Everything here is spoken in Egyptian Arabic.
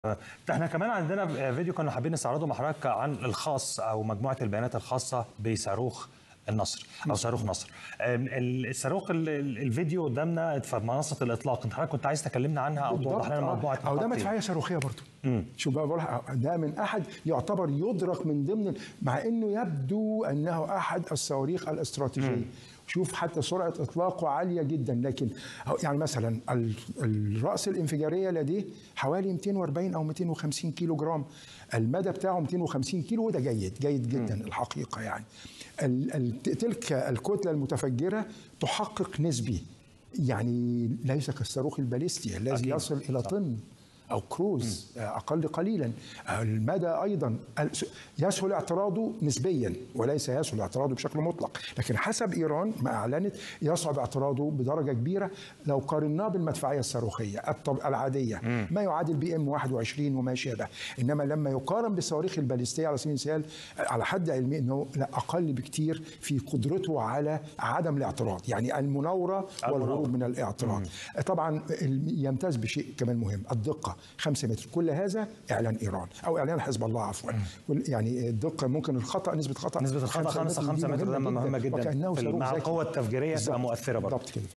احنا كمان عندنا فيديو كنا حابين نستعرضه مع حضرتك عن الخاص او مجموعه البيانات الخاصه بصاروخ النصر او صاروخ نصر أم، ال- الصاروخ ال- ال- الفيديو قدامنا في منصه الاطلاق انت حضرتك كنت عايز تكلمنا عنها او توضح لنا بالضبط، مجموعه آه. او ده نقاط مدفعيه صاروخيه برضه شوف بقى بقول لك، ده من احد يعتبر يدرك من ضمن مع انه يبدو انه احد الصواريخ الاستراتيجيه شوف حتى سرعه اطلاقه عاليه جدا لكن أو- يعني مثلا ال- الراس الانفجاريه لديه حوالي 240 او 250 كيلو جرام المدى بتاعه 250 كيلو وده جيد جيد جدا الحقيقه يعني ال- ال- تلك الكتله المتفجره تحقق نسبي يعني ليس كالصاروخ الباليستي الذي أكيد. يصل الى طن او كروز اقل قليلا المدى ايضا يسهل اعتراضه نسبيا وليس يسهل اعتراضه بشكل مطلق لكن حسب ايران ما اعلنت يصعب اعتراضه بدرجه كبيره لو قارناه بالمدفعيه الصاروخيه الطب- العاديه ما يعادل بي ام 21 وما شابه انما لما يقارن بالصواريخ الباليستيه على سبيل المثال على حد علمي انه لا اقل بكتير في قدرته على عدم الاعتراض يعني المناوره والهروب من الاعتراض طبعا يمتاز بشيء كمان مهم الدقه 5 متر كل هذا اعلان ايران او اعلان حزب الله عفوا كل- يعني الدقه ممكن الخطا نسبه الخطا نسبه الخطا 5 5 دي متر ده مهمه جدا وكانه في- صاروخ مع ذكي. القوه التفجيريه تبقى بالظبط. مؤثره برضه بالضبط كده